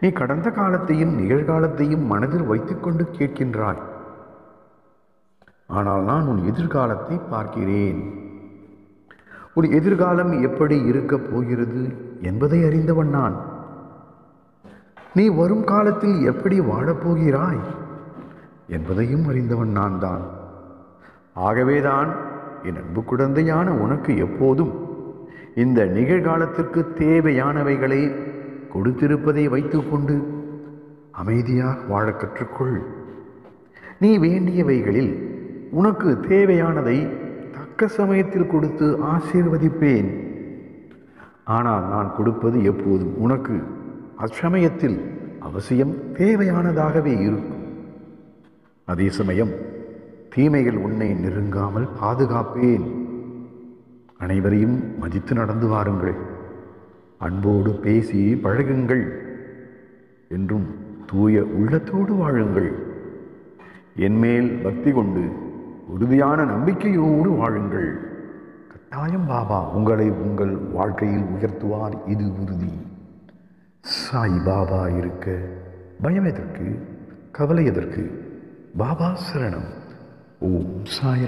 நீ கடந்த காலத்தையும் நிகழ்காலத்தையும் மனதில் வைத்துக்கொண்டு கேட்கின்றாய் ஆனால் நான் உன் எதிர்காலத்தை பார்க்கிறேன் உன் எதிர்காலம் எப்படி இருக்கப் போகிறது என்பதை அறிந்தவன் நான் நீ வரும் காலத்தில் எப்படி வாழப்போகிறாய் என்பதையும் அறிந்தவன் நான் தான் ஆகவேதான் என் அன்பு குழந்தையான உனக்கு எப்போதும் இந்த நிகழ்காலத்திற்கு தேவையானவைகளை கொடுத்திருப்பதை வைத்துக்கொண்டு அமைதியாக வாழ கற்றுக்கொள் நீ வேண்டியவைகளில் உனக்கு தேவையானதை தக்க சமயத்தில் கொடுத்து ஆசீர்வதிப்பேன் ஆனால் நான் கொடுப்பது எப்போதும் உனக்கு அச்சமயத்தில் அவசியம் தேவையானதாகவே இருக்கும் அதே சமயம் தீமைகள் உன்னை நெருங்காமல் பாதுகாப்பேன் அனைவரையும் மதித்து நடந்து வாருங்கள் அன்போடு பேசி பழகுங்கள் என்றும் தூய உள்ளத்தோடு வாழுங்கள் என்மேல் பக்தி கொண்டு உறுதியான நம்பிக்கையோடு வாழுங்கள் கட்டாயம் பாபா உங்களை உங்கள் வாழ்க்கையில் உயர்த்துவார் இது உறுதி சாய் பாபா இருக்க பயம் எதற்கு கவலை எதற்கு பாபா சரணம் ஓம் சாய